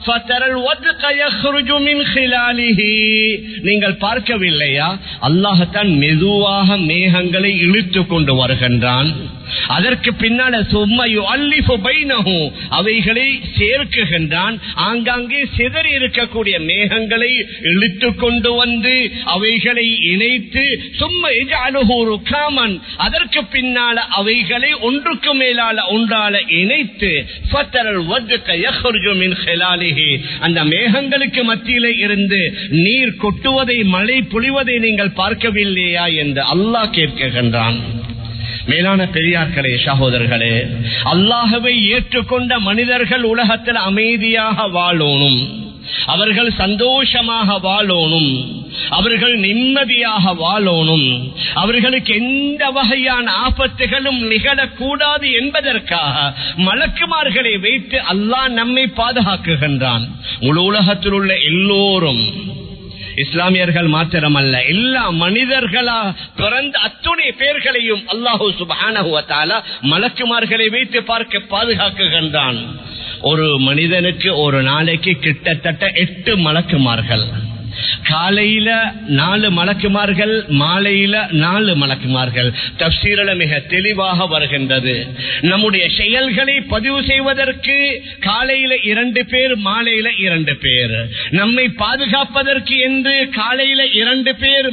ஃபதரல் வத்க யஹ்ருஜு மின் ஹிலாலிஹி நீங்கள் பார்க்கவில்லையா அல்லாஹ்தான் மெதுவாக மேகங்களை இழுத்து கொண்டு வருகின்றான் அதற்கு பின்னால சும்மையு அல்லிஃபு பைனஹு அவைகளை சேர்க்குகின்றான் ஆங்காங்கே சிதறி இருக்கக்கூடிய மேகங்களை இழுத்து கொண்டு வந்து அவைகளை இணைத்து சும்மா இஜஅலுஹு ருகாமன் அதற்கு பின்னால அவைகளை ஒன்றுக்கு மேலால ஒன்றால இணைத்து ஃபத்தரல் வத்க யஹ்ருஜு மின் ஹிலாலிஹி அந்த மேகங்களுக்கு மத்தியிலே இருந்து நீர் கொட்டுவதை மழை பொழிவதை நீங்கள் பார்க்கவில்லையா என்று அல்லாஹ் கேட்கின்றான் மேலான பெரியார்களே சகோதரர்களே அல்லாஹவை ஏற்றுக்கொண்ட மனிதர்கள் உலகத்தில் அமைதியாக வாழணும் அவர்கள் சந்தோஷமாக வாழணும் அவர்கள் நிம்மதியாக வாழணும் அவர்களுக்கு எந்த வகையான ஆபத்துகளும் நிகழக்கூடாது என்பதற்காக மலக்குமார்களை வைத்து அல்லாஹ் நம்மை பாதுகாக்குகின்றான் முழு உலகத்தில் உள்ள எல்லோரும் இஸ்லாமியர்கள் மாத்திரமல்ல எல்லா மனிதர்களா பிறந்த அத்துணை பேர்களையும் அல்லாஹூ சுபான மலக்குமார்களை வைத்து பார்க்க பாதுகாக்குகின்றான் ஒரு மனிதனுக்கு ஒரு நாளைக்கு கிட்டத்தட்ட எட்டு மலக்குமார்கள் காலையில நாலு மலக்குமார்கள் மாலையில நாலு மலக்குமார்கள் தப்சீரல மிக தெளிவாக வருகின்றது நம்முடைய செயல்களை பதிவு செய்வதற்கு காலையில இரண்டு பேர் மாலையில இரண்டு பேர் நம்மை பாதுகாப்பதற்கு என்று காலையில இரண்டு பேர்